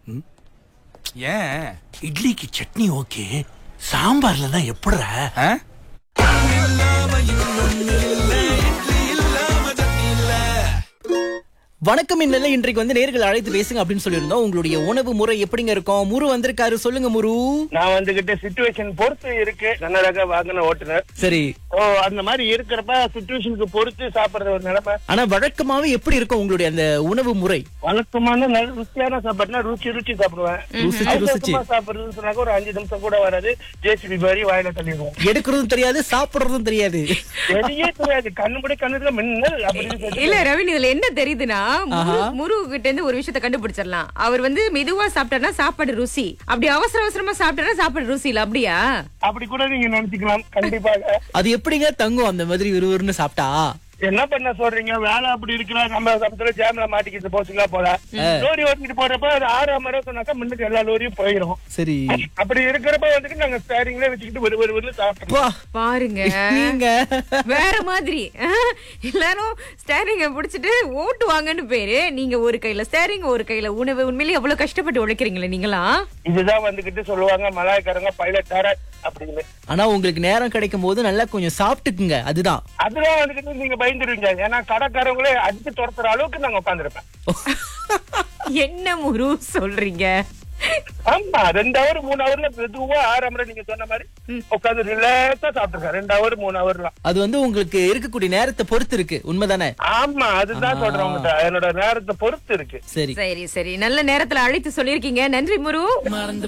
ஏன் இட்லிக்கு சட்னி ஓகே சாம்பார்ல தான் எப்படிடா ஆ? வணக்கம் இன்னல இன்றைக்கு வந்து நேர்கள் அழைத்து பேசுங்க அப்படின்னு சொல்லியிருந்தோம் உங்களுடைய உணவு முறை எப்படிங்க இருக்கும் முரு வந்திருக்காரு சொல்லுங்க முரு நான் வந்துகிட்டு சுச்சுவேஷன் பொறுத்து இருக்கு கன்னடக வாகன ஓட்டுநர் சரி ஓ அந்த மாதிரி இருக்கிறப்ப சுச்சுவேஷனுக்கு பொறுத்து சாப்பிடுற ஒரு நிலைமை ஆனா வழக்கமாவே எப்படி இருக்கும் உங்களுடைய அந்த உணவு முறை வழக்கமான நல்ல ருசியான சாப்பாடுனா ருச்சி ருச்சி சாப்பிடுவேன் ருசிச்சு ருசிச்சு அவசரமா சாப்பிடுறதுன்னு சொன்னாக்க ஒரு அஞ்சு நிமிஷம் கூட வராது ஜேசிபி மாதிரி வாயில தள்ளிடுவோம் எடுக்கிறதும் தெரியாது சாப்பிடுறதும் தெரியாது வெளியே தெரியாது கண்ணு கூட கண்ணுல மின்னல் அப்படின்னு சொல்லி இல்ல ரவின் இதுல என்ன தெரியுதுன்னா முரு- முரு கிட்ட இருந்து ஒரு விஷயத்த கண்டுபிடிச்சிடலாம் அவர் வந்து மெதுவா சாப்பிட்டாருன்னா சாப்பாடு ருசி அப்படி அவசர அவசரமா சாப்பிட்டாருன்னா சாப்பாடு ருசி இல்ல அப்படியா அப்படி கூட நீங்க நினைச்சுக்கலாம் கண்டிப்பாக அது எப்படிங்க தங்கும் அந்த மாதிரி விறுவிறுன்னு சாப்பிட்டா என்ன பண்ண சொல்றீங்க வேலை அப்படி இருக்கிறா நம்ம சமத்துல ஜாம்ல மாட்டிக்கிட்டு போச்சுங்களா போல லோரி ஓட்டிட்டு போறப்ப அது ஆறாம் மரம் சொன்னாக்கா முன்னுக்கு எல்லா லோரியும் போயிடும் சரி அப்படி இருக்கிறப்ப வந்துட்டு நாங்க ஸ்டேரிங்ல வச்சுக்கிட்டு ஒரு ஒரு ஒரு சாப்பிட்டோம் வா பாருங்க நீங்க வேற மாதிரி அஹ், எல்லாரும் ஸ்டேரிங்க பிடிச்சிட்டு ஓட்டுவாங்கன்னு பேரு நீங்க ஒரு கையில ஸ்டேரிங் ஒரு கையில உணவு உண்மையிலேயே எவ்வளவு கஷ்டப்பட்டு உழைக்கிறீங்களே நீங்களா இதுதான் வந்துகிட்டு சொல்லுவாங்க மலாய்க்காரங்க பைலட் தர அப்படின்னு ஆனா உங்களுக்கு நேரம் கிடைக்கும் போது நல்லா கொஞ்சம் சாப்பிட்டுக்குங்க அதுதான் அதெல்லாம் வந்துகிட்டு நீங்க பயந்துருவீங்க ஏன்னா கடைக்காரங்களே அடிச்சு துரத்துற அளவுக்கு நாங்க உட்காந்துருப்பேன் என்ன முரு சொல்றீங்க ஆமா ரெண்டு ஹவர் மூணு ஹவர்ல மெதுவா ஆறாம் மரம் நீங்க சொன்ன மாதிரி உட்காந்து ரிலாக்ஸா சாப்பிட்டுருக்கேன் ரெண்டு ஹவர் மூணு ஹவர்லாம் அது வந்து உங்களுக்கு இருக்கக்கூடிய நேரத்தை பொறுத்து இருக்கு உண்மைதானே ஆமா அதுதான் சொல்றேன் உங்ககிட்ட என்னோட நேரத்தை பொறுத்து இருக்கு சரி சரி சரி நல்ல நேரத்துல அழைத்து சொல்லியிருக்கீங்க நன்றி முரு மறந்து